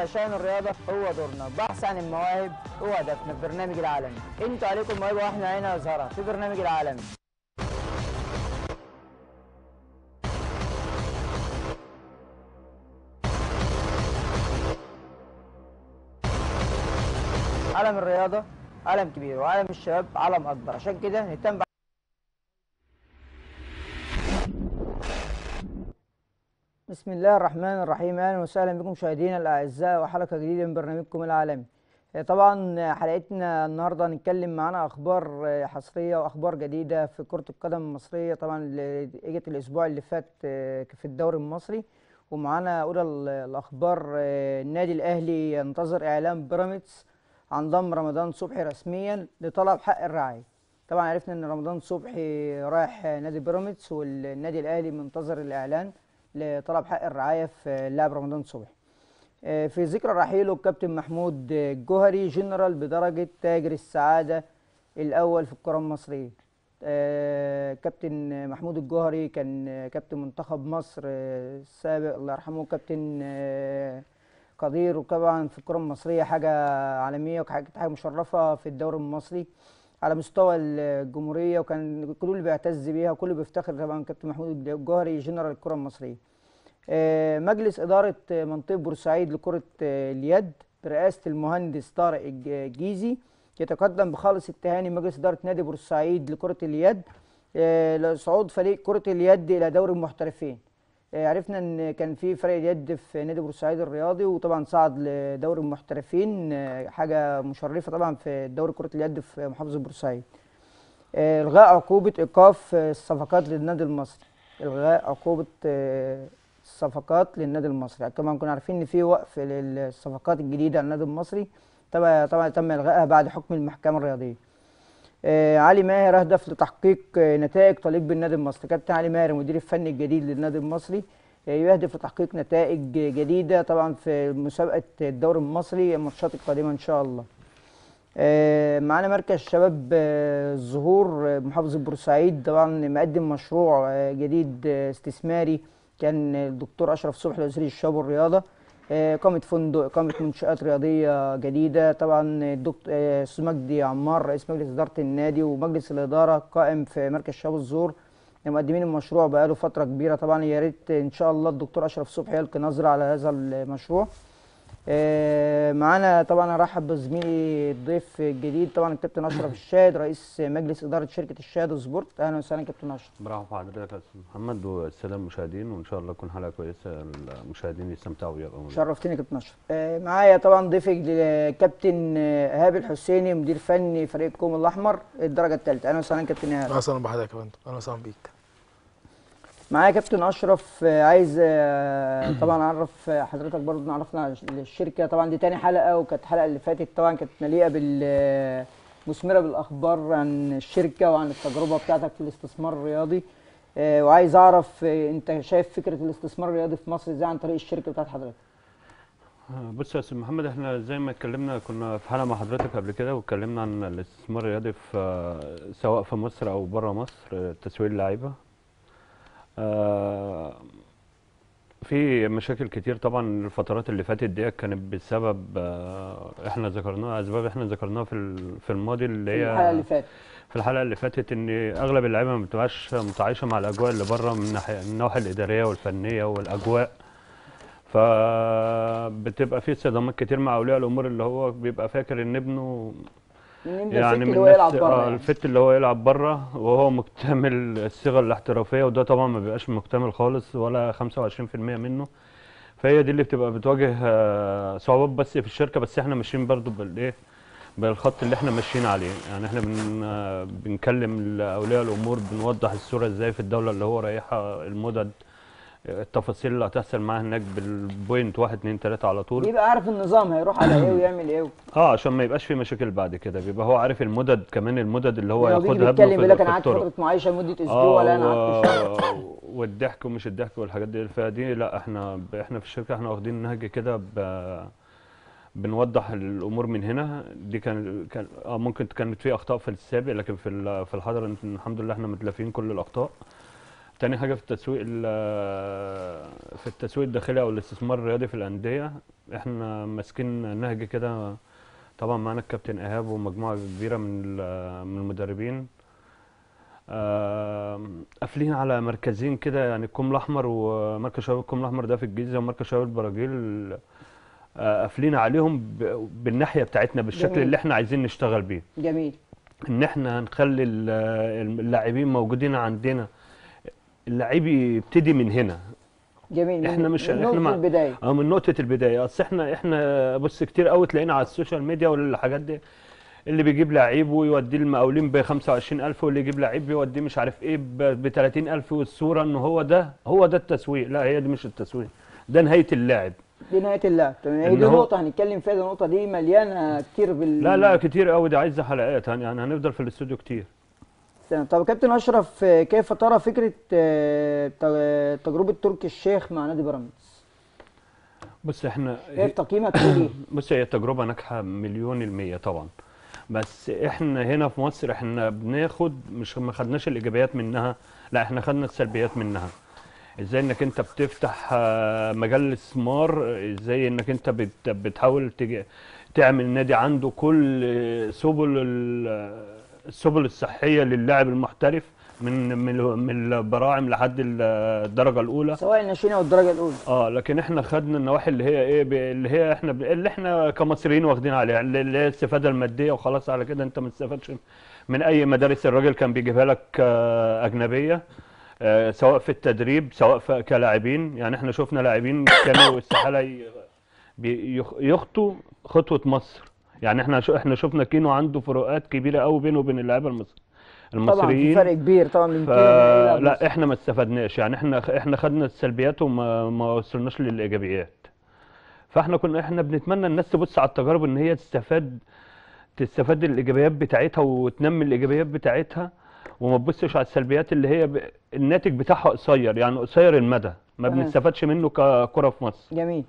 عشان الرياضة هو دورنا بحث عن المواهب هو هدفنا في برنامج العالمي انتوا عليكم موهبة واحنا هنا نظهرها في برنامج العالمي عالم الرياضة عالم كبير وعالم الشباب عالم أكبر عشان كده نهتم بع- بسم الله الرحمن الرحيم اهلا وسهلا بكم مشاهدينا الاعزاء وحلقه جديده من برنامجكم العالمي آه، طبعا حلقتنا النهارده هنتكلم معانا اخبار آه، حصريه واخبار جديده في كره القدم المصريه طبعا اللي اجت الاسبوع اللي فات آه، في الدوري المصري ومعانا اولى ال- الاخبار آه، النادي الاهلي ينتظر اعلان بيراميدز عن ضم رمضان صبحي رسميا لطلب حق الرعايه طبعا عرفنا ان رمضان صبحي رايح نادي بيراميدز والنادي الاهلي منتظر الاعلان لطلب حق الرعايه في اللاعب رمضان صبحي آه، في ذكرى رحيله الكابتن محمود الجوهري جنرال بدرجه تاجر السعاده الاول في الكره المصريه آه، كابتن محمود الجوهري كان آه، كابتن منتخب مصر آه، السابق الله يرحمه كابتن آه، قدير وطبعا في الكره المصريه حاجه عالميه وحاجه حاجه مشرفه في الدوري المصري على مستوى الجمهوريه وكان كل اللي بيعتز بيها وكل بيفتخر طبعا كابتن محمود الجوهري جنرال الكره المصريه آه، مجلس إدارة آه، منطقة بورسعيد لكرة آه، اليد برئاسة المهندس طارق الج- الجيزي يتقدم بخالص التهاني مجلس إدارة نادي بورسعيد لكرة اليد آه، لصعود فريق كرة اليد إلى دوري المحترفين آه، عرفنا ان كان في فريق اليد في نادي بورسعيد الرياضي وطبعا صعد لدوري المحترفين آه، حاجه مشرفه طبعا في دوري كره اليد في محافظه بورسعيد آه، الغاء عقوبه ايقاف آه، الصفقات للنادي المصري الغاء عقوبه آه، الصفقات للنادي المصري كمان كنا عارفين ان في وقف للصفقات الجديده على النادي المصري طبعا طبعا تم الغائها بعد حكم المحكمه الرياضيه آه، علي ماهر اهدف لتحقيق آه، نتائج تليق بالنادي المصري كابتن علي ماهر المدير الفني الجديد للنادي المصري آه، يهدف لتحقيق نتائج جديده طبعا في مسابقه الدوري المصري الماتشات القادمه ان شاء الله آه، معانا مركز شباب آه، الزهور آه، محافظة بورسعيد طبعا مقدم مشروع آه، جديد آه، استثماري كان الدكتور أشرف صبحي وزير الشباب والرياضة آه، إقامة فندق إقامة منشآت رياضية جديدة طبعا الدكتور أستاذ مجدي عمار رئيس مجلس إدارة النادي ومجلس الإدارة قائم في مركز شباب الزهور مقدمين المشروع بقاله فترة كبيرة طبعا يا ريت إن شاء الله الدكتور أشرف صبحي يلقي نظرة على هذا المشروع آه، معانا طبعا ارحب بزميلي الضيف الجديد طبعا الكابتن اشرف الشاهد رئيس مجلس اداره شركه الشاهد سبورت اهلا وسهلا كابتن اشرف برافو حضرتك يا استاذ محمد والساده المشاهدين وان شاء الله تكون حلقه كويسه المشاهدين يستمتعوا بيها بأمر الله. شرفتني يا كابتن اشرف آه، معايا طبعا ضيفك الكابتن آه، ايهاب الحسيني مدير فني فريق الكوم الاحمر الدرجه الثالثه اهلا وسهلا كابتن ايهاب اهلا وسهلا بحضرتك يا فندم اهلا وسهلا بيك معايا كابتن اشرف آه، عايز آه، طبعا اعرف آه، حضرتك برضه نعرفنا على الشركه طبعا دي تاني حلقه وكانت الحلقه اللي فاتت طبعا كانت مليئه بال آه، مثمره بالاخبار عن الشركه وعن التجربه بتاعتك في الاستثمار الرياضي آه، وعايز اعرف آه، انت شايف فكره الاستثمار الرياضي في مصر ازاي عن طريق الشركه بتاعت حضرتك آه، بص يا استاذ محمد احنا زي ما اتكلمنا كنا في حلقه مع حضرتك قبل كده واتكلمنا عن الاستثمار الرياضي في آه، سواء في مصر او بره مصر آه، تسويق اللعيبه آه، في مشاكل كتير طبعا الفترات اللي فاتت دي كانت بسبب آه، احنا ذكرناها اسباب احنا ذكرناها في ال- في الماضي اللي في هي الحلقه اللي فاتت في الحلقه اللي فاتت ان اغلب اللعيبه ما بتبقاش متعايشه مع الاجواء اللي بره من ناحيه من النواحي الاداريه والفنيه والاجواء فبتبقى في صدامات كتير مع اولياء الامور اللي هو بيبقى فاكر ان ابنه من ده يعني الفت من اللي هو يلعب نفس بره آه يعني. الفت اللي هو يلعب بره وهو مكتمل الصيغه الاحترافيه وده طبعا ما بيبقاش مكتمل خالص ولا 25% منه فهي دي اللي بتبقى بتواجه آه، صعوبات بس في الشركه بس احنا ماشيين برضو بالايه بالخط اللي احنا ماشيين عليه يعني احنا بن آه، بنكلم اولياء الامور بنوضح الصوره ازاي في الدوله اللي هو رايحها المدد التفاصيل اللي هتحصل معاه هناك بالبوينت واحد اتنين تلاته على طول بيبقى عارف النظام هيروح على ايه ويعمل ايه اه عشان ما يبقاش في مشاكل بعد كده بيبقى هو عارف المدد كمان المدد اللي هو لو بيجي ياخدها ابنه بيتكلم في, يقول لك في انا قعدت الطرق فتره معايشه لمده اسبوع اه ولا انا قعدت شهر و... والضحك ومش الضحك والحاجات دي فدي لا احنا ب... احنا في الشركه احنا واخدين نهج كده ب... بنوضح الامور من هنا دي كان كان اه ممكن كانت في اخطاء في السابق لكن في ال- في الحاضر الحمد لله احنا متلافين كل الاخطاء تاني حاجة في التسويق ال- في التسويق الداخلي او الاستثمار الرياضي في الأندية احنا ماسكين نهج كده طبعا معانا الكابتن ايهاب ومجموعة كبيرة من ال- من المدربين آم، قافلين على مركزين كده يعني الكوم الاحمر ومركز شباب الكوم الاحمر ده في الجيزه ومركز شباب البراجيل آه، قافلين عليهم ب- بالناحيه بتاعتنا بالشكل جميل. اللي احنا عايزين نشتغل بيه جميل ان احنا هنخلي ال- اللاعبين موجودين عندنا اللعيب يبتدي من هنا جميل إحنا من- مش- من إحنا نقطة مع- البداية اه من نقطه البدايه اصل احنا احنا بص كتير قوي تلاقينا على السوشيال ميديا والحاجات دي اللي بيجيب لعيب ويوديه المقاولين ب 25000 واللي يجيب لعيب بيوديه مش عارف ايه ب 30000 والصوره ان هو ده هو ده التسويق لا هي دي مش التسويق ده نهايه اللاعب دي نهاية اللعب تمام هي إن دي هو- نقطة هنتكلم فيها دي النقطة دي مليانة كتير بال لا لا كتير قوي ده عايزه حلقات يعني هنفضل في الاستوديو كتير تمام. طب يا كابتن اشرف آه، كيف ترى فكرة آه، ت- تجربة تركي الشيخ مع نادي بيراميدز؟ بص احنا ايه تقييمك ليه؟ بص هي تجربة ناجحة مليون المية طبعا بس احنا هنا في مصر احنا بناخد مش ما خدناش الايجابيات منها لا احنا خدنا السلبيات منها ازاي انك انت بتفتح آه، مجال الاستثمار ازاي انك انت بت بتحاول تج- تعمل نادي عنده كل آه، سبل ال- السبل الصحية للاعب المحترف من من من البراعم لحد ال- الدرجة الأولى سواء الناشئين او الدرجة الأولى اه لكن احنا خدنا النواحي اللي هي ايه ب- اللي هي احنا ب- اللي احنا كمصريين واخدين عليها اللي اللي هي الاستفاده الماديه وخلاص على كده انت ما تستفادش من اي مدارس الراجل كان بيجيبها لك آه، اجنبيه آه، سواء في التدريب سواء في كلاعبين يعني احنا شفنا لاعبين كانوا استحاله ي- بي- يخ- يخطوا خطوه مصر يعني احنا شو احنا شفنا كينو عنده فروقات كبيره قوي بينه وبين اللعيبه المصر طبعا في المصريين فرق كبير طبعا من كده إلى مصر. فلا احنا ما استفدناش يعني احنا احنا خدنا السلبيات وما ما وصلناش للايجابيات فاحنا كنا احنا بنتمنى الناس تبص على التجارب ان هي تستفاد تستفاد الايجابيات بتاعتها وتنمي الايجابيات بتاعتها وما تبصش على السلبيات اللي هي ب... الناتج بتاعها قصير يعني قصير المدى ما تمام. بنستفادش منه ككرة في مصر جميل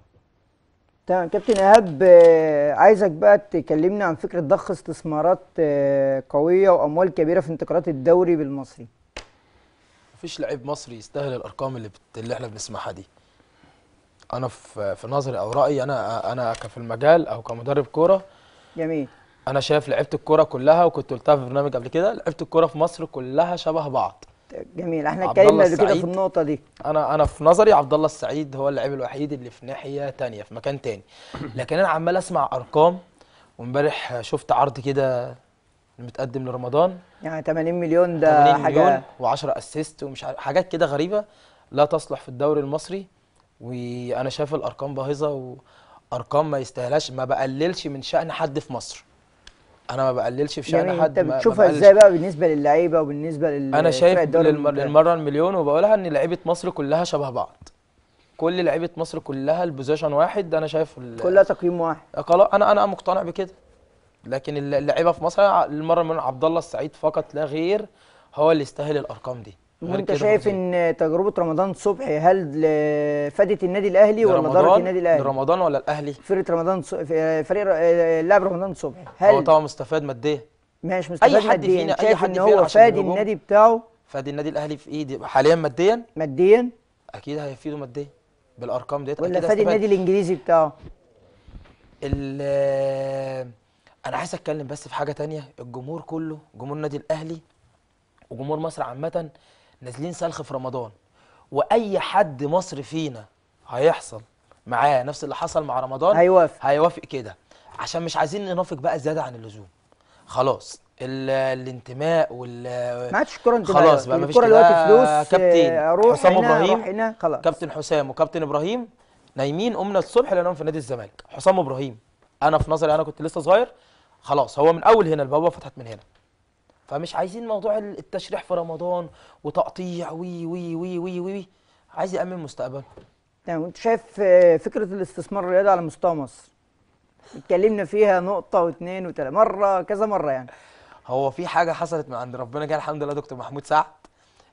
تمام كابتن ايهاب آه، عايزك بقى تكلمنا عن فكره ضخ استثمارات آه، قويه واموال كبيره في انتقالات الدوري بالمصري مفيش لعيب مصري يستاهل الارقام اللي بت... اللي احنا بنسمعها دي انا في في نظري او رايي انا انا كفي المجال او كمدرب كوره جميل انا شايف لعيبه الكوره كلها وكنت قلتها في برنامج قبل كده لعيبه الكوره في مصر كلها شبه بعض جميل احنا عبد اتكلمنا الله قبل كده في السعيد. النقطه دي انا انا في نظري عبد الله السعيد هو اللاعب الوحيد اللي في ناحيه تانية في مكان تاني لكن انا عمال اسمع ارقام وامبارح شفت عرض كده متقدم لرمضان يعني 80 مليون ده 80 مليون حاجه و10 اسيست ومش عارف حاجات كده غريبه لا تصلح في الدوري المصري وانا شايف الارقام باهظه وارقام ما يستاهلهاش ما بقللش من شأن حد في مصر انا ما بقللش في شأن جميل حد انت ما- ما بتشوفها بقللش. ازاي بقى بالنسبه للعيبه وبالنسبه لل انا شايف فرق الدوري للم- الممتاز؟ للمره المليون وبقولها ان لعيبه مصر كلها شبه بعض كل لعيبه مصر كلها البوزيشن واحد انا شايف ال- كلها تقييم واحد خلاص انا انا مقتنع بكده لكن الل- اللعيبه في مصر المره من عبد الله السعيد فقط لا غير هو اللي يستاهل الارقام دي غير وانت كده شايف بكتير. ان تجربه رمضان صبحي هل آه، فادت النادي الاهلي ولا ضرت لرمضان النادي الاهلي لرمضان ولا الاهلي فرقه رمضان ص- في- فريق ر- آه، اللاعب رمضان صبحي هو هل طبعا مستفاد ماديا مش مستفاد حد ماديا فينا- أي شايف حد ان فينا هو عشان فاد الهجوم. النادي بتاعه فادي النادي الاهلي في ايدي حاليا ماديا ماديا اكيد هيفيده ماديا بالارقام ديت ولا اكيد فاد هيستفاد. النادي الانجليزي بتاعه ال- انا عايز اتكلم بس في حاجه تانية الجمهور كله جمهور النادي الاهلي وجمهور مصر عامه نازلين سلخ في رمضان واي حد مصري فينا هيحصل معاه نفس اللي حصل مع رمضان هيوافق هيوافق كده عشان مش عايزين ننافق بقى زياده عن اللزوم خلاص ال- الانتماء وال ما عادش الكوره انت خلاص بقى مفيش الكوره كده دلوقتي فلوس كابتن آه، روح حسام هنا إبراهيم، روح هنا خلاص كابتن حسام وكابتن ابراهيم نايمين قمنا الصبح لقيناهم في نادي الزمالك حسام ابراهيم انا في نظري انا كنت لسه صغير خلاص هو من اول هنا البوابه فتحت من هنا فمش عايزين موضوع التشريح في رمضان وتقطيع وي وي وي وي وي, وي. عايز يامن مستقبله تمام وانت شايف آه، فكره الاستثمار الرياضي على مستوى مصر اتكلمنا فيها نقطه واثنين وثلاثه مره كذا مره يعني هو في حاجه حصلت من عند ربنا كده الحمد لله دكتور محمود سعد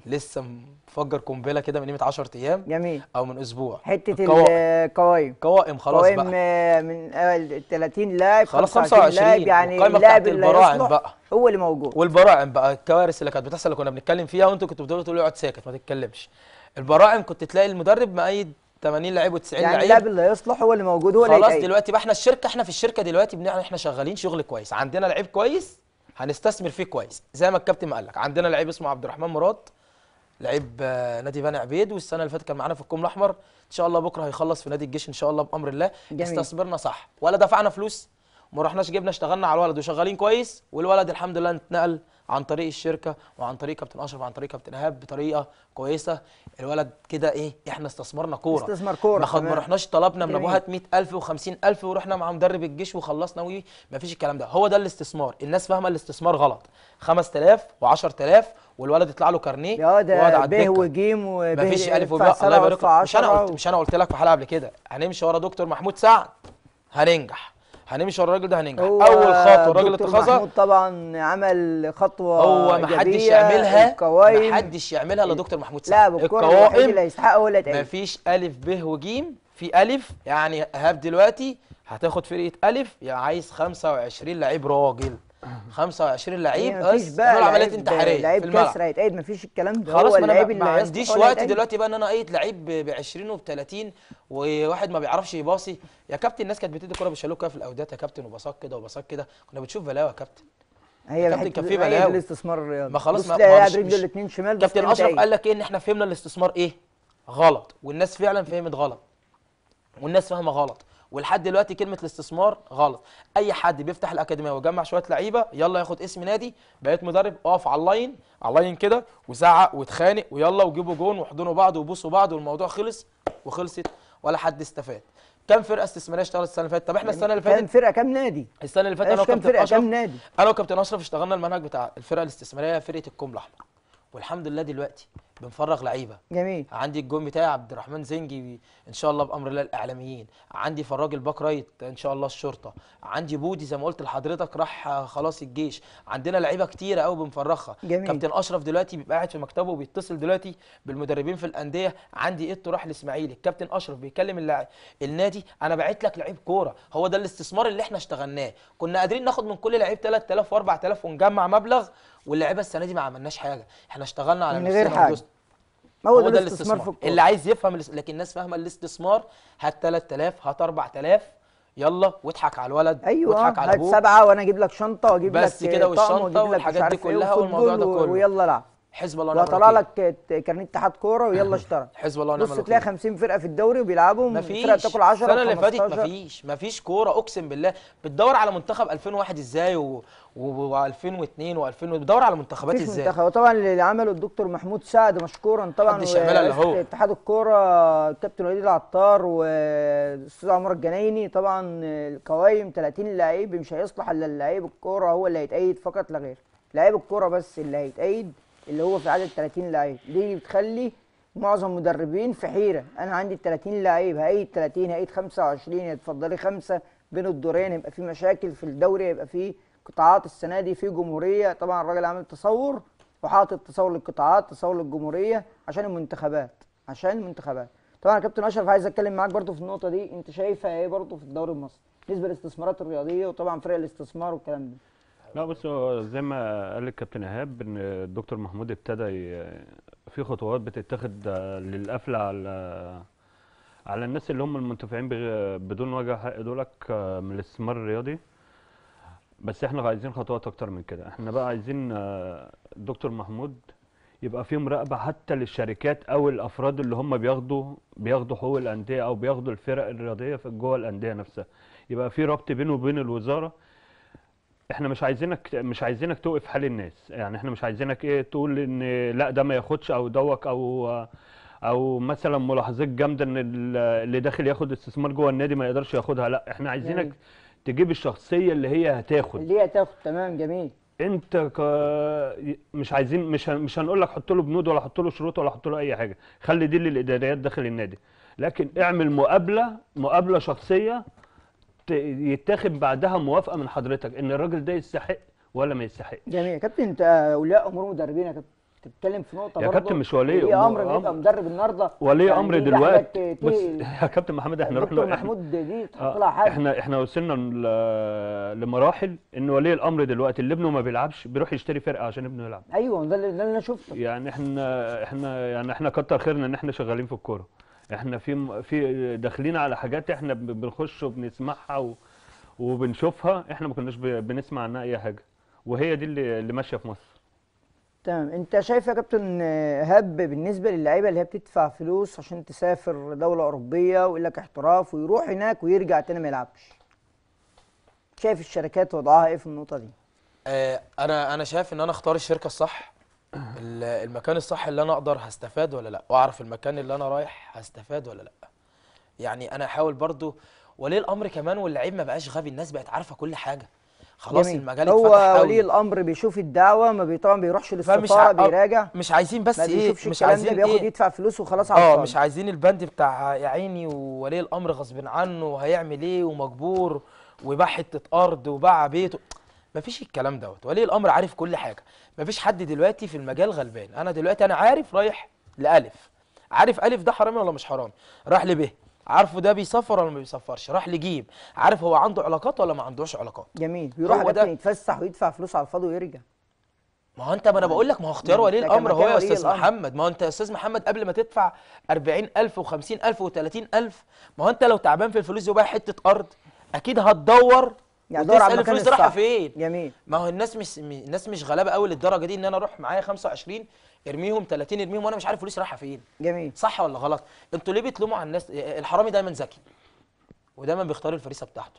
لسه مفجر قنبله كده من قيمه 10 ايام جميل او من اسبوع حته القوائم. القوائم قوائم خلاص قوائم بقى آه، من آه، 30 لاعب خلاص 25 لاعب 25 يعني والقايمة اللاعب بتاعت اللي البراعم هيصلح بقى. هو اللي موجود والبراعم بقى الكوارث اللي كانت بتحصل اللي كنا بنتكلم فيها وانتوا كنتوا بتقولوا تقولوا اقعد ساكت ما تتكلمش البراعم كنت تلاقي المدرب مأيد 80 لعيب و90 يعني لعيب اللاعب اللي هيصلح هو اللي موجود هو اللي خلاص هيتأيد. دلوقتي بقى احنا الشركه احنا في الشركه دلوقتي بنعمل احنا شغالين شغل كويس عندنا لعيب كويس هنستثمر فيه كويس زي ما الكابتن ما قال لك عندنا لعيب اسمه عبد الرحمن مراد لعيب آه، نادي بني عبيد والسنه اللي فاتت كان معانا في الكوم الاحمر ان شاء الله بكره هيخلص في نادي الجيش ان شاء الله بامر الله جميل. استثمرنا صح ولا دفعنا فلوس وما رحناش جبنا اشتغلنا على الولد وشغالين كويس والولد الحمد لله اتنقل عن طريق الشركه وعن طريق كابتن اشرف وعن طريق كابتن ايهاب بطريقه كويسه الولد كده ايه احنا استثمرنا كوره استثمار كورة ما خد- ما تمام. رحناش طلبنا من جميل. ابوها 100000 و50000 ورحنا مع مدرب الجيش وخلصنا وي ما فيش الكلام ده هو ده الاستثمار الناس فاهمه الاستثمار غلط 5000 و10000 والولد يطلع له كارنيه يا ويقعد ده على ب الدكة. وجيم وب مفيش الف ادفع وباء سبعة الله يبارك وادفع لك مش انا عشرة قلت مش انا قلت لك في حلقه قبل كده هنمشي ورا دكتور محمود سعد هننجح هنمشي ورا الراجل ده هننجح هو اول خطوه الراجل دكتور اتخذها محمود طبعا عمل خطوه هو ما حدش إيجابية، يعملها القوائم ما حدش يعملها الا دكتور محمود لاعب سعد الكوره الوحيد اللي القوائم هيستحق هو اللي هيتأيد مفيش الف ب وجيم في الف يعني ايهاب دلوقتي هتاخد فرقه الف يا عايز 25 لعيب راجل 25 لعيب هي مفيش بس بقى يعملوا عمليات لعيب- انتحاريه في لعيب الملعب كسر هيتأيد مفيش الكلام ده خلاص هو ما انا اللعيب ما- اللي ما هيصلح عنديش هو اللي وقت هيتأيد. دلوقتي بقى ان انا ايد لعيب ب 20 وب 30 وواحد ما بيعرفش يباصي يا كابتن الناس كانت بتدي كوره بالشالوك كده في الاودات يا كابتن وباصات كده وباصات كده كنا بنشوف بلاوي يا كابتن هي كابتن حتة- كان في هي دي بلاوي. الاستثمار الرياضي ما خلاص بص ما- تلاقي ما لاعب مش- رجله مش- الاثنين شمال بس كابتن تلاقيه اشرف متأيد. قال لك ايه ان احنا فهمنا الاستثمار ايه غلط والناس فعلا فهمت غلط والناس فاهمه غلط ولحد دلوقتي كلمه الاستثمار غلط اي حد بيفتح الاكاديميه ويجمع شويه لعيبه يلا ياخد اسم نادي بقيت مدرب اقف على اللاين على اللاين كده وزعق واتخانق ويلا وجيبوا جون واحضنوا بعض وبوسوا بعض والموضوع خلص وخلصت ولا حد استفاد كم فرقه استثماريه اشتغلت السنه اللي فاتت طب احنا السنه اللي كام فاتت فرقه كام نادي السنه اللي فاتت انا ايش كام وكابتن فرقه اشرف كام نادي انا وكابتن اشرف اشتغلنا المنهج بتاع الفرقه الاستثماريه فرقه الكوم الاحمر والحمد لله دلوقتي بنفرغ لعيبه جميل عندي الجون بتاعي عبد الرحمن زنجي ان شاء الله بامر الله الاعلاميين عندي فراج الباك رايت ان شاء الله الشرطه عندي بودي زي ما قلت لحضرتك راح آه، خلاص الجيش عندنا لعيبه كتيره قوي بنفرغها جميل. كابتن اشرف دلوقتي بيبقى قاعد في مكتبه وبيتصل دلوقتي بالمدربين في الانديه عندي ايتو راح الاسماعيلي الكابتن اشرف بيكلم اللاعب النادي انا بعت لك لعيب كوره هو ده الاستثمار اللي احنا اشتغلناه كنا قادرين ناخد من كل لعيب 3000 و4000 ونجمع مبلغ واللعيبه السنه دي ما عملناش حاجه احنا اشتغلنا على من غير نفسنا حاجة. ودوسنا. ما هو هو ده ده الاستثمار في الاستثمار الكوره اللي عايز يفهم الاس- لكن الناس فاهمه الاستثمار هات 3000 هات 4000 يلا واضحك على الولد ايوه واضحك على هات ابوه سبعه وانا اجيب لك شنطه واجيب بس لك كده طقم والشنطة واجيب لك مش والحاجات دي عارف ايه كلها والموضوع ده وفوتبول كله. ويلا العب حزب الله ونعم وهطلع الوكيل. لك ت- كارنيه اتحاد كوره ويلا اشتغل حزب الله ونعم بص الوكيل تلاقي 50 فرقه في الدوري وبيلعبوا مفيش فرقه بتاكل 10 السنه اللي فاتت 15. مفيش مفيش كوره اقسم بالله بتدور على منتخب 2001 ازاي و و2002 و2000 بتدور على منتخبات مفيش ازاي منتخب وطبعا اللي عمله الدكتور محمود سعد مشكورا طبعا محدش يعملها إلا هو. اتحاد الكوره الكابتن وليد العطار والاستاذ عمر الجنايني طبعا القوايم 30 لعيب مش هيصلح الا اللعيب الكوره هو اللي هيتأيد فقط لا غير لعيب الكوره بس اللي هيتأيد اللي هو في عدد 30 لعيب دي بتخلي معظم مدربين في حيره انا عندي 30 لعيب هأيد 30 هأيد 25 اتفضلي خمسه بين الدورين يبقى في مشاكل في الدوري يبقى في قطاعات السنه دي في جمهوريه طبعا الراجل عامل تصور وحاطط تصور للقطاعات تصور للجمهوريه عشان المنتخبات عشان المنتخبات طبعا يا كابتن اشرف عايز اتكلم معاك برضو في النقطه دي انت شايفها ايه برضو في الدوري المصري بالنسبه للاستثمارات الرياضيه وطبعا فرق الاستثمار والكلام ده لا بص هو زي ما قال الكابتن ايهاب ان الدكتور محمود ابتدى ي- في خطوات بتتاخد آه، للقفل على على الناس اللي هم المنتفعين بغ- بدون وجه حق دولك آه، من الاستثمار الرياضي بس احنا عايزين خطوات اكتر من كده احنا بقى عايزين آه، الدكتور محمود يبقى في مراقبه حتى للشركات او الافراد اللي هم بياخدوا بياخدوا حقوق الانديه او بياخدوا الفرق الرياضيه في جوه الانديه نفسها يبقى في ربط بينه وبين الوزاره احنا مش عايزينك مش عايزينك توقف حال الناس يعني احنا مش عايزينك ايه تقول ان لا ده ما ياخدش او دوك او او مثلا ملاحظات جامده ان ال- اللي داخل ياخد استثمار جوه النادي ما يقدرش ياخدها لا احنا عايزينك جميل. تجيب الشخصيه اللي هي هتاخد اللي هي تاخد تمام جميل انت ك... مش عايزين مش هن... مش هنقول لك حط له بنود ولا حط له شروط ولا حط له اي حاجه خلي دي للاداريات داخل النادي لكن اعمل مقابله مقابله شخصيه ت... يتاخد بعدها موافقه من حضرتك ان الراجل ده يستحق ولا ما يستحق جميل يا كابتن انت اولياء امور مدربين يا كابتن بتتكلم في نقطه يا برضه كابتن مش ولي ولي امر أمر- بيبقى مدرب النهارده ولي يعني امر دي دلوقتي حاجات بص تقيل. يا كابتن محمد احنا دكتور رحنا إحنا محمود دي تحط آه، لها حاجه احنا احنا وصلنا ل- لمراحل ان ولي الامر دلوقتي اللي ابنه ما بيلعبش بيروح يشتري فرقه عشان ابنه يلعب ايوه ده اللي ده اللي انا شفته يعني احنا احنا يعني احنا كتر خيرنا ان احنا شغالين في الكوره احنا في في داخلين على حاجات احنا ب- بنخش وبنسمعها و وبنشوفها احنا ما كناش ب- بنسمع عنها اي حاجه وهي دي اللي اللي ماشيه في مصر تمام انت شايف يا كابتن هاب بالنسبه للعيبه اللي هي بتدفع فلوس عشان تسافر دوله اوروبيه ويقول لك احتراف ويروح هناك ويرجع تاني ما يلعبش شايف الشركات وضعها ايه في النقطه دي آه، انا انا شايف ان انا اختار الشركه الصح ال- المكان الصح اللي انا اقدر هستفاد ولا لا واعرف المكان اللي انا رايح هستفاد ولا لا يعني انا احاول برضو ولي الامر كمان واللعيب ما بقاش غبي الناس بقت عارفه كل حاجه خلاص جميل. المجال هو اتفتح ولي قوي الامر بيشوف الدعوه ما بي طبعا بيروحش فمش للسفاره ع- آه، بيراجع مش عايزين بس ما ايه بيشوفش مش الكلام ده عايزين بياخد ايه يدفع فلوس وخلاص على اه الفاضي مش عايزين البند بتاع يا عيني وولي الامر غصب عنه وهيعمل ايه ومجبور وباع حته ارض وباع بيته مفيش الكلام دوت ولي الامر عارف كل حاجه مفيش حد دلوقتي في المجال غلبان انا دلوقتي انا عارف رايح لالف عارف الف ده حرامي ولا مش حرامي راح لب عارفه ده بيسفر ولا ما بيسفرش راح لجيم عارف هو عنده علاقات ولا ما عندوش علاقات جميل بيروح هو يا كابتن ده. يتفسح ويدفع فلوس على الفاضي ويرجع ما هو انت ما انا بقول لك ما هو اختيار ما ولي انت الامر هو كمكان يا ولي استاذ الأمر. محمد ما هو انت يا استاذ محمد قبل ما تدفع 40000 و50000 و30000 ما هو انت لو تعبان في الفلوس دي وبايع حته ارض اكيد هتدور يعني دور على وتسال المكان الفلوس دي رايحه الصح فين جميل ما هو الناس مش م- الناس مش غلابه قوي للدرجه دي ان انا اروح معايا 25 ارميهم 30 ارميهم وانا مش عارف فلوسي رايحه فين جميل صح ولا غلط انتوا ليه بتلوموا على الناس الحرامي دايما ذكي ودايما بيختار الفريسه بتاعته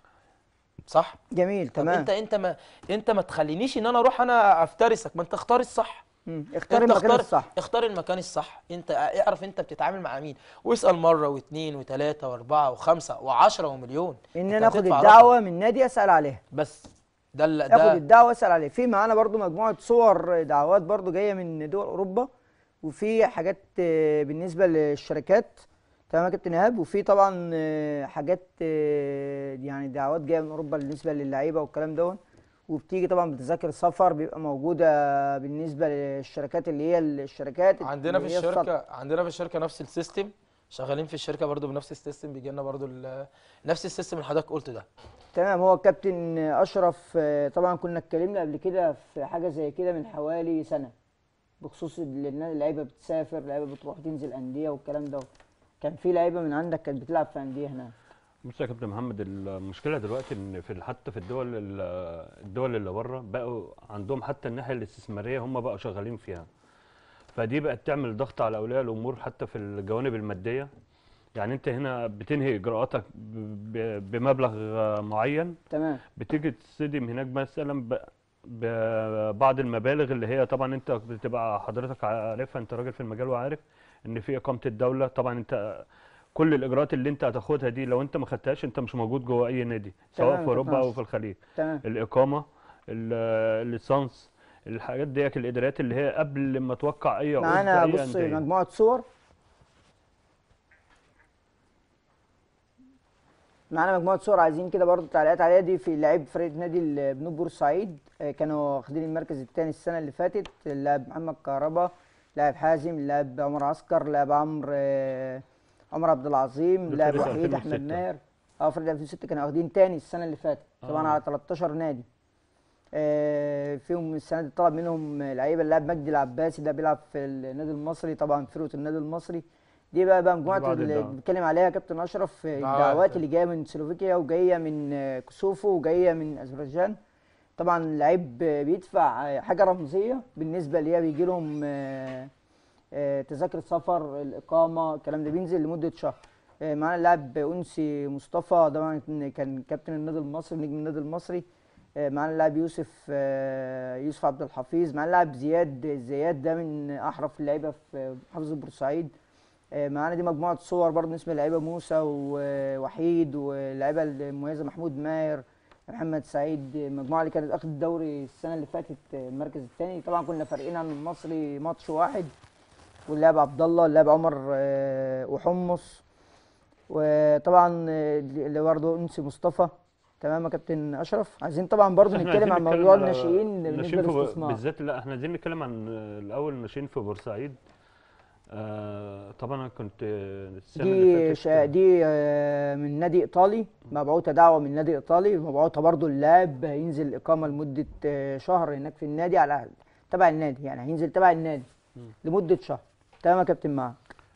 صح جميل طب تمام انت انت ما انت ما تخلينيش ان انا اروح انا افترسك ما انت اختار الصح مم. اختار انت المكان اختار الصح اختار المكان الصح انت اعرف انت بتتعامل مع مين واسال مره واثنين وثلاثه واربعه وخمسه وعشرة ومليون ان انت انا اخد هتدفع الدعوه من نادي اسال عليها رقم. بس ده ال- اخد ده الدعوه اسال عليه في معانا برضو مجموعه صور دعوات برضو جايه من دول اوروبا وفي حاجات آه، بالنسبه للشركات تمام يا كابتن ايهاب وفي طبعا آه، حاجات آه، يعني دعوات جايه من اوروبا بالنسبه للعيبه والكلام دوت وبتيجي طبعا بتذاكر سفر بيبقى موجوده بالنسبه للشركات اللي هي الشركات عندنا في اللي هي الصد- الشركه عندنا في الشركه نفس السيستم شغالين في الشركه برضو بنفس السيستم بيجي لنا برضو ال- نفس السيستم اللي حضرتك قلته ده تمام هو الكابتن اشرف آه، طبعا كنا اتكلمنا قبل كده في حاجه زي كده من حوالي سنه بخصوص ال- إن اللعيبه بتسافر لعيبه بتروح تنزل انديه والكلام ده كان في لعيبه من عندك كانت بتلعب في انديه هناك بص يا كابتن محمد المشكله دلوقتي ان في ال- حتى في الدول ال- الدول اللي بره بقوا عندهم حتى الناحيه الاستثماريه هم بقوا شغالين فيها فدي بقت تعمل ضغط على اولياء الامور حتى في الجوانب الماديه يعني انت هنا بتنهي اجراءاتك ب- ب- بمبلغ معين تمام بتيجي تصدم هناك مثلا ب- ببعض المبالغ اللي هي طبعا انت بتبقى حضرتك عارفها انت راجل في المجال وعارف ان في اقامه الدوله طبعا انت كل الاجراءات اللي انت هتاخدها دي لو انت ما خدتهاش انت مش موجود جوه اي نادي سواء تمام في اوروبا او كابتن في الخليج تمام الاقامه ال- الليسانس الحاجات ديت الاداريات اللي هي قبل ما توقع اي عقود معانا في اي بص انديه مجموعه صور معانا مجموعه صور عايزين كده برضو تعليقات عليها دي في لعيب فريق نادي البنوك بورسعيد آه، كانوا واخدين المركز الثاني السنه اللي فاتت اللاعب محمد كهربا لاعب حازم اللاعب عمر عسكر لاعب عمرو آه، عمر عبد العظيم ده لاعب فريق وحيد احمد 2006. ماهر اه فريق 2006 كانوا واخدين تاني السنه اللي فاتت طبعا آه. على 13 نادي آه، فيهم السنه دي طلب منهم لعيبه اللاعب مجدي العباسي ده بيلعب في النادي المصري طبعا فرقه النادي المصري دي بقى بقى مجموعه بعض اللي الدعوات. بنتكلم عليها كابتن اشرف آه، دعوات. الدعوات اللي جايه من سلوفيكيا وجايه من آه، كوسوفو وجايه من اذربيجان طبعا اللعيب آه، بيدفع آه، حاجه رمزيه بالنسبه اللي هي بيجي لهم آه، آه، تذاكر السفر الاقامه الكلام ده بينزل لمده شهر آه، معانا اللاعب انسي مصطفى طبعا كان كابتن النادي المصري نجم النادي المصري آه، معانا اللاعب يوسف آه، يوسف عبد الحفيظ معانا اللاعب زياد زياد ده من احرف اللعيبه في محافظه بورسعيد آه، معانا دي مجموعه صور برضه بالنسبه للعيبه موسى ووحيد واللعيبه المميزه محمود ماهر محمد سعيد المجموعه اللي كانت اخذ الدوري السنه اللي فاتت آه، المركز الثاني طبعا كنا فارقين عن المصري ماتش واحد واللاعب عبد الله واللاعب عمر آه، وحمص وطبعا آه، اللي برضه انسي مصطفى تمام يا كابتن اشرف عايزين طبعا برضو احنا نتكلم عايزين عن نتكلم موضوع على الناشئين الناشئين بالنسبه في ب- للاستثمار بالذات لا احنا عايزين نتكلم عن آه، الاول الناشئين في بورسعيد آه طبعا انا كنت آه، السنه اللي دي فاتت شا... دي آه، من نادي ايطالي مبعوثه دعوه من نادي ايطالي مبعوثه برضو اللاعب هينزل اقامه لمده آه، شهر هناك في النادي على تبع النادي يعني هينزل تبع النادي لمده شهر تمام يا كابتن معاك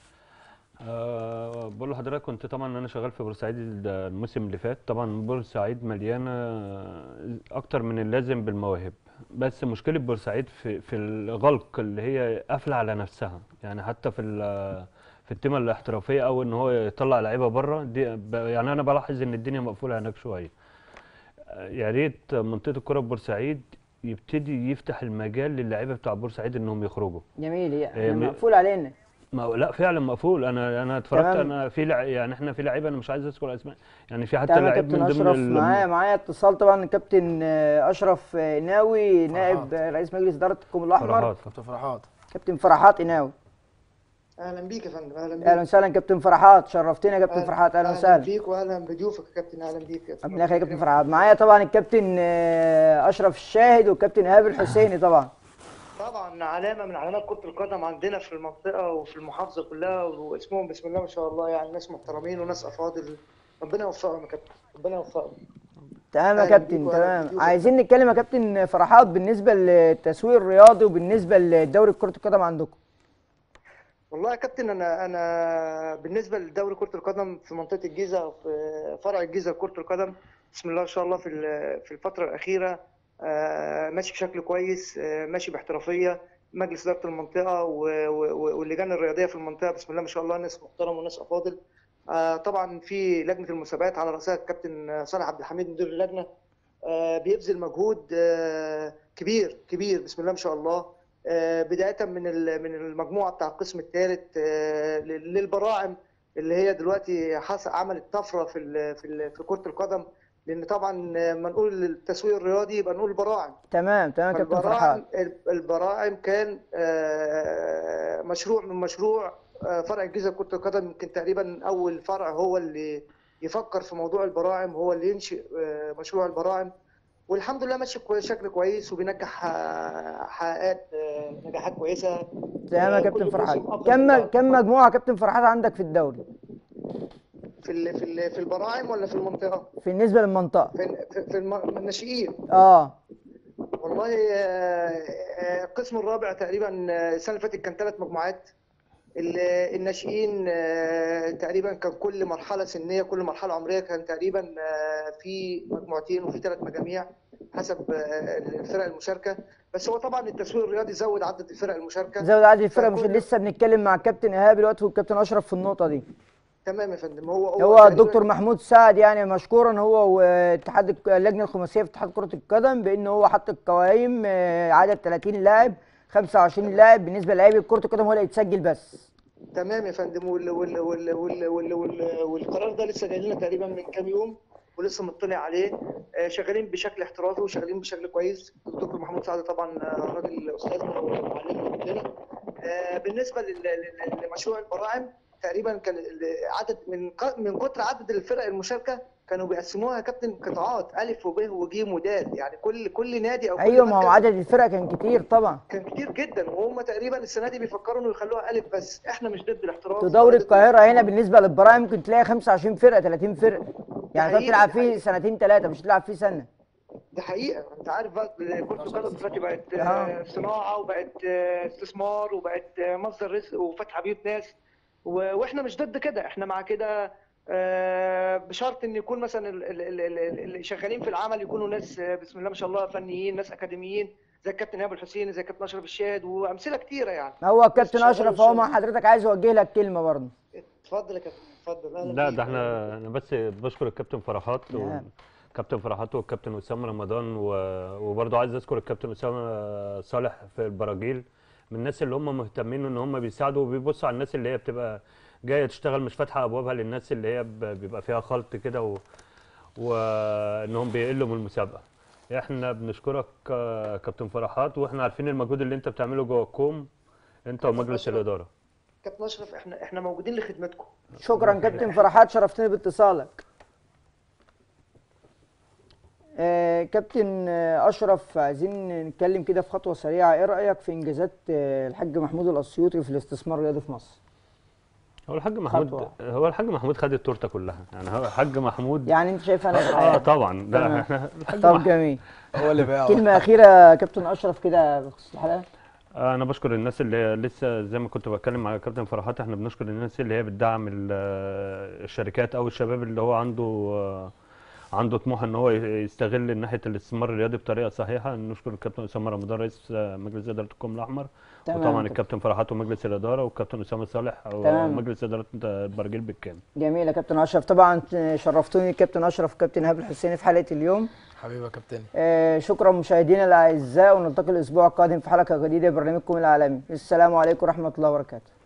أه بقول لحضرتك كنت طبعا انا شغال في بورسعيد ال- الموسم اللي فات طبعا بورسعيد مليانه اكتر من اللازم بالمواهب بس مشكله بورسعيد في في الغلق اللي هي قافله على نفسها يعني حتى في ال- في التيمه الاحترافيه او ان هو يطلع لعيبه بره دي ب- يعني انا بلاحظ ان الدنيا مقفوله هناك شويه آه، يا ريت منطقه الكره في بورسعيد يبتدي يفتح المجال للاعيبه بتوع بورسعيد انهم يخرجوا جميل هي إيه، احنا م- مقفول علينا ما هو- لا فعلا مقفول انا انا اتفرجت تمام. انا في لع... يعني احنا في لعيبه انا مش عايز اذكر اسماء يعني في حتى تمام يا لعيب كابتن من ضمن اشرف ال- معايا معايا اتصال طبعا الكابتن آه، اشرف آه، ناوي نائب آه، رئيس مجلس اداره الكوم الاحمر فرحات. كابتن فرحات كابتن فرحات ناوي اهلا بيك يا فندم اهلا بيك اهلا وسهلا كابتن فرحات شرفتنا يا كابتن فرحات اهلا وسهلا بيك واهلا بضيوفك يا كابتن اهلا بيك يا ربنا يخليك يا كابتن فرحات معايا طبعا الكابتن آه، اشرف الشاهد والكابتن ايهاب الحسيني طبعا طبعا علامه من علامات كره القدم عندنا في المنطقه وفي المحافظه كلها واسمهم بسم الله ما شاء الله يعني ناس محترمين وناس افاضل ربنا يوفقهم يا كابتن ربنا يوفقهم تمام يا أهلا كابتن بيك وأهلا تمام بضيوفك. عايزين نتكلم يا كابتن فرحات بالنسبه للتسويق الرياضي وبالنسبه لدوري كره القدم عندكم والله يا كابتن انا انا بالنسبه لدوري كره القدم في منطقه الجيزه في فرع الجيزه لكره القدم بسم الله ما شاء الله في ال- في الفتره الاخيره آه، ماشي بشكل كويس آه، ماشي باحترافيه مجلس اداره المنطقه و- و- واللجان الرياضيه في المنطقه بسم الله ما شاء الله ناس محترم وناس افاضل آه، طبعا في لجنه المسابقات على راسها الكابتن صالح عبد الحميد مدير اللجنه آه، بيبذل مجهود آه، كبير كبير بسم الله ما شاء الله آه، بدايه من ال- من المجموعه بتاع القسم الثالث للبراعم اللي هي دلوقتي حص- عملت طفره في ال- في ال- في كره القدم لان طبعا آه، ما نقول التسويق الرياضي يبقى نقول براعم تمام تمام يا كابتن البراعم فرحات البراعم كان آه، مشروع من مشروع آه، فرع الجيزه لكره القدم يمكن تقريبا اول فرع هو اللي يفكر في موضوع البراعم هو اللي ينشئ آه، مشروع البراعم والحمد لله ماشي كوي- بشكل كويس وبينجح آه، حققات آه، نجاحات كويسه تمام يا آه، كابتن كل فرحات موسم أفضل كم من بعض. كم مجموعه يا كابتن فرحات عندك في الدوري في ال- في ال- في البراعم ولا في المنطقه؟ بالنسبه للمنطقه في في- في الم- الناشئين اه والله آه، آه، القسم الرابع تقريبا آه، السنه اللي فاتت كان ثلاث مجموعات ال- الناشئين آه، تقريبا كان كل مرحله سنيه كل مرحله عمريه كان تقريبا آه، في مجموعتين وفي ثلاث مجاميع حسب آه، الفرق المشاركه بس هو طبعا التسويق الرياضي زود عدد الفرق المشاركه زود عدد الفرق مش فكل- لسه بنتكلم مع الكابتن ايهاب دلوقتي والكابتن اشرف في النقطه دي تمام يا فندم هو هو تقريباً- الدكتور محمود سعد يعني مشكورا هو واتحاد الك- اللجنه الخماسيه في اتحاد كره القدم بان هو حط القوائم آه، عدد 30 لاعب 25 لاعب بالنسبه للاعبي كره القدم هو اللي يتسجل بس تمام يا فندم وال وال وال وال وال وال والقرار ده لسه جاي لنا تقريبا من كام يوم ولسه مطلع عليه آه، شغالين بشكل احترافي وشغالين بشكل كويس الدكتور محمود سعد طبعا آه، راجل استاذنا ومعلمنا كلنا آه، بالنسبه لل- لل- لمشروع البراعم تقريبا كان ال- عدد من ق- من كتر عدد الفرق المشاركه كانوا بيقسموها يا كابتن قطاعات الف وب وج ودال يعني كل كل نادي او كل ايوه ما هو مركز عدد الفرق كان كتير طبعا كان كتير جدا وهم تقريبا السنه دي بيفكروا انه يخلوها الف بس احنا مش ضد الاحتراف في ولا دوري ضد القاهره هنا الاحتراف. بالنسبه للبراعم ممكن تلاقي 25 فرقه 30 فرقه يعني انت حقيقي، بتلعب ده فيه حقيقي. سنتين ثلاثه مش هتلعب فيه سنه دي حقيقة انت عارف بقى كرة القدم دلوقتي بقت آه. آه، صناعة وبقت آه، استثمار وبقت آه، مصدر رزق وفتح بيوت ناس و- واحنا مش ضد كده احنا مع كده آه، بشرط ان يكون مثلا ال- ال- ال- ال- اللي شغالين في العمل يكونوا ناس آه، بسم الله ما شاء الله فنيين ناس اكاديميين زي الكابتن ايهاب الحسيني زي الكابتن اشرف الشاهد وامثله كتيره يعني هو الكابتن شغال اشرف اهو مع وشغال. حضرتك عايز اوجه لك كلمه برضه اتفضل يا كابتن اتفضل أهلا لا بيك. ده احنا انا بس بشكر الكابتن فرحات نعم. والكابتن فرحات والكابتن اسامه رمضان و... وبرضه عايز اذكر الكابتن اسامه صالح في البراجيل من الناس اللي هم مهتمين ان هم بيساعدوا وبيبصوا على الناس اللي هي بتبقى جايه تشتغل مش فاتحه ابوابها للناس اللي هي ب- بيبقى فيها خلط كده و... وانهم بيقلوا من المسابقه احنا بنشكرك آه، كابتن فرحات واحنا عارفين المجهود اللي انت بتعمله جوه الكوم انت ومجلس أشرف. الاداره كابتن اشرف احنا احنا موجودين لخدمتكم شكرا كابتن فرحات شرفتني باتصالك آه، كابتن آه، اشرف عايزين نتكلم كده في خطوه سريعه ايه رايك في انجازات آه، الحاج محمود الاسيوطي في الاستثمار الرياضي في مصر هو الحاج محمود خطوة. هو الحاج محمود خد التورته كلها يعني هو الحاج محمود يعني انت شايف انا اه طبعا ده تمام. احنا الحاج طب محمود جميل هو اللي بقى كلمه اخيره يا كابتن اشرف كده بخصوص الحلقه انا بشكر الناس اللي لسه زي ما كنت بتكلم مع كابتن فرحات احنا بنشكر الناس اللي هي بتدعم ال- الشركات او الشباب اللي هو عنده عنده طموح ان هو يستغل ناحيه الاستثمار الرياضي بطريقه صحيحه نشكر الكابتن اسامه رمضان رئيس مجلس اداره الكوم الاحمر تمام وطبعا كابتن. الكابتن فرحات ومجلس الاداره والكابتن اسامه صالح تمام. ومجلس اداره البرجيل بالكامل جميل يا كابتن اشرف طبعا شرفتوني كابتن اشرف وكابتن ايهاب الحسيني في حلقه اليوم حبيبي يا كابتن آه، شكرا مشاهدينا الاعزاء ونلتقي الاسبوع القادم في حلقه جديده من برنامجكم العالمي السلام عليكم ورحمه الله وبركاته